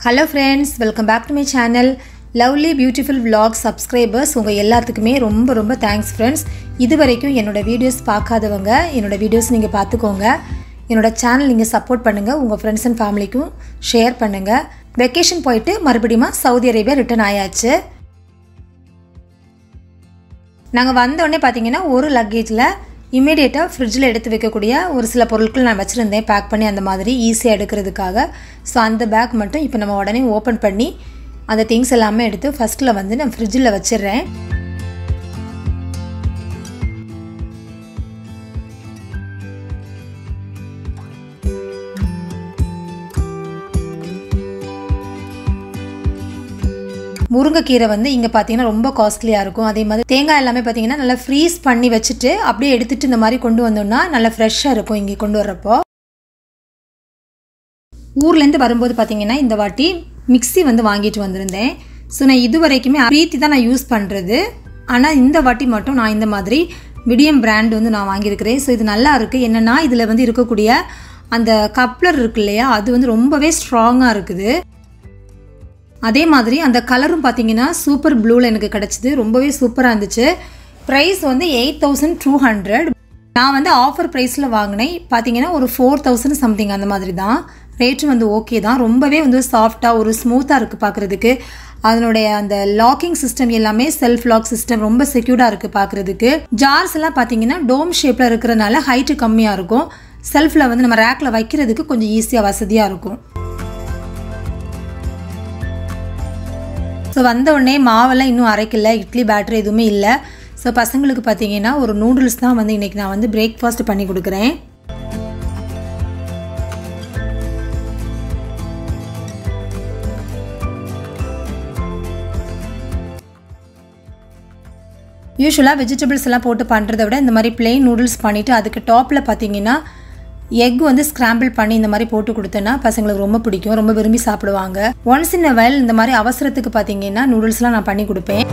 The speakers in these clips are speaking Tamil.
hello friends welcome back to my channel lovely beautiful vlog subscribers உங்கள் எல்லாத்துக்குமே ரொம்ப ரொம்ப தேங்க்ஸ் ஃப்ரெண்ட்ஸ் இது வரைக்கும் என்னோடய வீடியோஸ் பார்க்காதவங்க என்னோடய வீடியோஸ் நீங்கள் பார்த்துக்கோங்க என்னோடய சேனல் நீங்கள் சப்போர்ட் பண்ணுங்கள் உங்கள் ஃப்ரெண்ட்ஸ் அண்ட் ஃபேமிலிக்கும் ஷேர் பண்ணுங்கள் வெக்கேஷன் போயிட்டு மறுபடியும் சவுதி அரேபியா ரிட்டர்ன் ஆயாச்சு நாங்கள் வந்தோடனே பார்த்தீங்கன்னா ஒரு லக்கேஜில் இமீடியட்டாக ஃப்ரிட்ஜில் எடுத்து வைக்கக்கூடிய ஒரு சில பொருட்கள் நான் வச்சுருந்தேன் பேக் பண்ணி அந்த மாதிரி ஈஸியாக எடுக்கிறதுக்காக ஸோ அந்த பேக் மட்டும் இப்போ நம்ம உடனே ஓப்பன் பண்ணி அந்த திங்ஸ் எல்லாமே எடுத்து ஃபஸ்ட்டில் வந்து நான் ஃப்ரிட்ஜில் வச்சிடுறேன் முருங்கைக்கீரை வந்து இங்கே பார்த்தீங்கன்னா ரொம்ப காஸ்ட்லியாக இருக்கும் அதே மாதிரி தேங்காய் எல்லாமே பார்த்தீங்கன்னா நல்லா ஃப்ரீஸ் பண்ணி வச்சுட்டு அப்படியே எடுத்துகிட்டு இந்த மாதிரி கொண்டு வந்தோம்னா நல்லா ஃப்ரெஷ்ஷாக இருக்கும் இங்கே கொண்டு வர்றப்போ ஊர்லேருந்து வரும்போது பார்த்தீங்கன்னா இந்த வாட்டி மிக்ஸி வந்து வாங்கிட்டு வந்திருந்தேன் ஸோ நான் இது வரைக்குமே பிரீத்தி தான் நான் யூஸ் பண்ணுறது ஆனால் இந்த வாட்டி மட்டும் நான் இந்த மாதிரி மிடியம் பிராண்ட் வந்து நான் வாங்கியிருக்கிறேன் ஸோ இது நல்லா இருக்குது என்னென்னா இதில் வந்து இருக்கக்கூடிய அந்த கப்ளர் இருக்கு இல்லையா அது வந்து ரொம்பவே ஸ்ட்ராங்காக இருக்குது அதே மாதிரி அந்த கலரும் பார்த்தீங்கன்னா சூப்பர் ப்ளூவில் எனக்கு கிடச்சிது ரொம்பவே சூப்பராக இருந்துச்சு ப்ரைஸ் வந்து எயிட் தௌசண்ட் டூ ஹண்ட்ரட் நான் வந்து ஆஃபர் ப்ரைஸில் வாங்கினேன் பார்த்தீங்கன்னா ஒரு ஃபோர் தௌசண்ட் சம்திங் அந்த மாதிரி தான் ரேட்டும் வந்து ஓகே தான் ரொம்பவே வந்து சாஃப்டாக ஒரு ஸ்மூத்தாக இருக்குது பார்க்குறதுக்கு அதனுடைய அந்த லாக்கிங் சிஸ்டம் எல்லாமே செல்ஃப் லாக் சிஸ்டம் ரொம்ப செக்யூர்டாக இருக்குது பார்க்குறதுக்கு ஜார்ஸ் எல்லாம் பார்த்தீங்கன்னா டோம் ஷேப்பில் இருக்கிறனால ஹைட்டு கம்மியாக இருக்கும் செல்ஃபில் வந்து நம்ம ரேக்கில் வைக்கிறதுக்கு கொஞ்சம் ஈஸியாக வசதியாக இருக்கும் ஸோ வந்த உடனே மாவெல்லாம் இன்னும் அரைக்கல இட்லி பேட்டரி எதுவுமே இல்லை ஸோ பசங்களுக்கு பார்த்தீங்கன்னா ஒரு நூடுல்ஸ் தான் வந்து இன்றைக்கி நான் வந்து பிரேக்ஃபாஸ்ட் பண்ணி கொடுக்குறேன் யூஸ்வலாக வெஜிடபிள்ஸ் எல்லாம் போட்டு பண்ணுறத விட இந்த மாதிரி பிளெயின் நூடுல்ஸ் பண்ணிவிட்டு அதுக்கு டாப்பில் பார்த்தீங்கன்னா எக் வந்து ஸ்க்ராம்பிள் பண்ணி இந்த மாதிரி போட்டு கொடுத்தேன்னா பசங்களுக்கு ரொம்ப பிடிக்கும் ரொம்ப விரும்பி சாப்பிடுவாங்க ஒன்ஸ் இன் வயல் இந்த மாதிரி அவசரத்துக்கு பார்த்தீங்கன்னா நூடுல்ஸ்லாம் நான் பண்ணி கொடுப்பேன்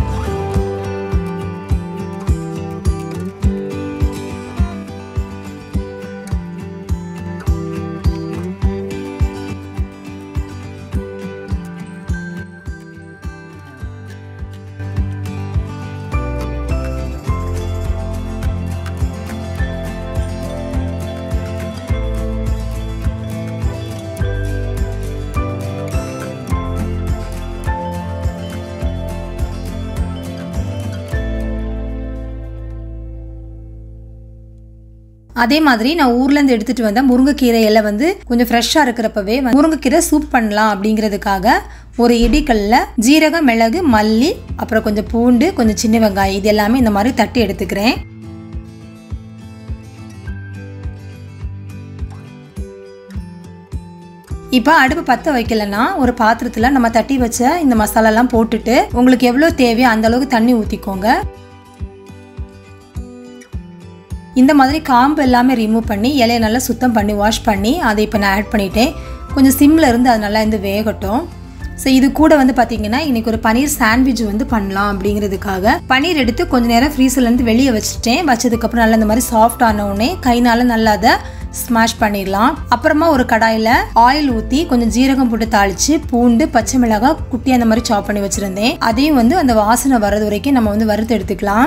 அதே மாதிரி நான் ஊர்லேருந்து எடுத்துகிட்டு வந்த முருங்கைக்கீரை இலை வந்து கொஞ்சம் ஃப்ரெஷ்ஷாக இருக்கிறப்பவே வந்து முருங்கைக்கீரை சூப் பண்ணலாம் அப்படிங்கிறதுக்காக ஒரு இடிக்கல்ல ஜீரகம் மிளகு மல்லி அப்புறம் கொஞ்சம் பூண்டு கொஞ்சம் சின்ன வெங்காயம் இது எல்லாமே இந்த மாதிரி தட்டி எடுத்துக்கிறேன் இப்போ அடுப்பு பற்ற வைக்கலன்னா ஒரு பாத்திரத்தில் நம்ம தட்டி வச்ச இந்த மசாலாலாம் போட்டுட்டு உங்களுக்கு எவ்வளோ தேவையோ அந்த அளவுக்கு தண்ணி ஊற்றிக்கோங்க இந்த மாதிரி காம்பு எல்லாமே ரிமூவ் பண்ணி இலையை நல்லா சுத்தம் பண்ணி வாஷ் பண்ணி அதை இப்போ நான் ஆட் பண்ணிட்டேன் கொஞ்சம் சிம்மில் இருந்து அது நல்லா இருந்து வேகட்டும் ஸோ இது கூட வந்து பார்த்தீங்கன்னா இன்னைக்கு ஒரு பன்னீர் சாண்ட்விச் வந்து பண்ணலாம் அப்படிங்கிறதுக்காக பன்னீர் எடுத்து கொஞ்ச நேரம் ஃப்ரீசர்லேருந்து வெளியே வச்சுட்டேன் வச்சதுக்கப்புறம் நல்லா இந்த மாதிரி சாஃப்ட் ஆனவுடனே கைனால நல்லா அதை ஸ்மாஷ் பண்ணிடலாம் அப்புறமா ஒரு கடாயில் ஆயில் ஊற்றி கொஞ்சம் ஜீரகம் போட்டு தாளித்து பூண்டு பச்சை மிளகாய் குட்டி அந்த மாதிரி சாப் பண்ணி வச்சுருந்தேன் அதையும் வந்து அந்த வாசனை வர்றது வரைக்கும் நம்ம வந்து வறுத்து எடுத்துக்கலாம்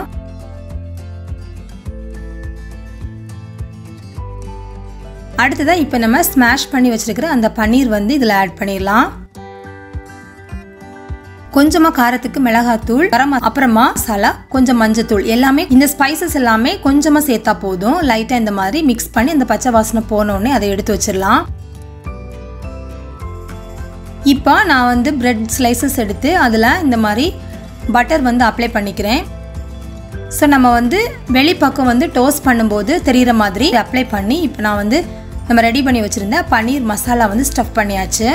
அடுத்ததாக இப்போ நம்ம ஸ்மாஷ் பண்ணி வச்சுருக்கிற அந்த பன்னீர் வந்து இதில் ஆட் பண்ணிடலாம் கொஞ்சமாக காரத்துக்கு மிளகாத்தூள் கரம் அப்புறமா மசாலா கொஞ்சம் மஞ்சத்தூள் எல்லாமே இந்த ஸ்பைசஸ் எல்லாமே கொஞ்சமாக சேர்த்தா போதும் லைட்டாக இந்த மாதிரி மிக்ஸ் பண்ணி அந்த பச்சை வாசனை போனோடனே அதை எடுத்து வச்சிடலாம் இப்போ நான் வந்து பிரெட் ஸ்லைசஸ் எடுத்து அதில் இந்த மாதிரி பட்டர் வந்து அப்ளை பண்ணிக்கிறேன் ஸோ நம்ம வந்து வெளிப்பக்கம் வந்து டோஸ்ட் பண்ணும்போது தெரிகிற மாதிரி அப்ளை பண்ணி இப்போ நான் வந்து நம்ம ரெடி பண்ணி வச்சுருந்த பன்னீர் மசாலா வந்து ஸ்டஃப் பண்ணியாச்சு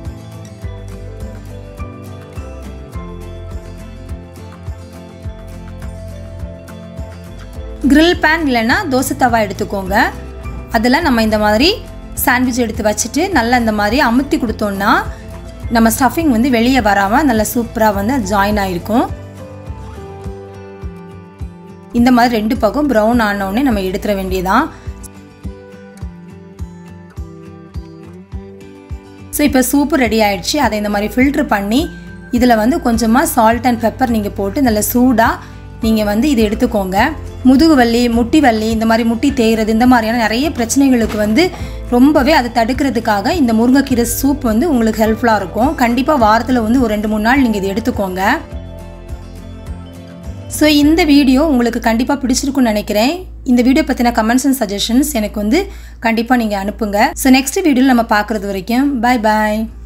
கிரில் பேன் இல்லைன்னா தோசை தவா எடுத்துக்கோங்க அதில் நம்ம இந்த மாதிரி சாண்ட்விச் எடுத்து வச்சுட்டு நல்லா இந்த மாதிரி அமுத்தி கொடுத்தோன்னா நம்ம ஸ்டஃபிங் வந்து வெளியே வராமல் நல்லா சூப்பராக வந்து ஜாயின் ஆகிருக்கும் இந்த மாதிரி ரெண்டு பக்கம் ப்ரௌன் ஆனவுடனே நம்ம எடுத்துட வேண்டியதான் ஸோ இப்போ சூப்பு ரெடி ஆயிடுச்சு அதை இந்த மாதிரி ஃபில்ட்ரு பண்ணி இதில் வந்து கொஞ்சமாக சால்ட் அண்ட் பெப்பர் நீங்கள் போட்டு நல்ல சூடாக நீங்கள் வந்து இதை எடுத்துக்கோங்க முதுகு வலி முட்டி வலி இந்த மாதிரி முட்டி தேய்றது இந்த மாதிரியான நிறைய பிரச்சனைகளுக்கு வந்து ரொம்பவே அதை தடுக்கிறதுக்காக இந்த முருங்கைக்கீரை சூப் வந்து உங்களுக்கு ஹெல்ப்ஃபுல்லாக இருக்கும் கண்டிப்பாக வாரத்தில் வந்து ஒரு ரெண்டு மூணு நாள் நீங்கள் இதை எடுத்துக்கோங்க ஸோ இந்த வீடியோ உங்களுக்கு கண்டிப்பாக பிடிச்சிருக்குன்னு நினைக்கிறேன் இந்த வீடியோ பற்றின கமெண்ட்ஸ் அண்ட் சஜஷன்ஸ் எனக்கு வந்து கண்டிப்பாக நீங்கள் அனுப்புங்க ஸோ நெக்ஸ்ட் வீடியோவில் நம்ம பார்க்குறது வரைக்கும் பாய் பாய்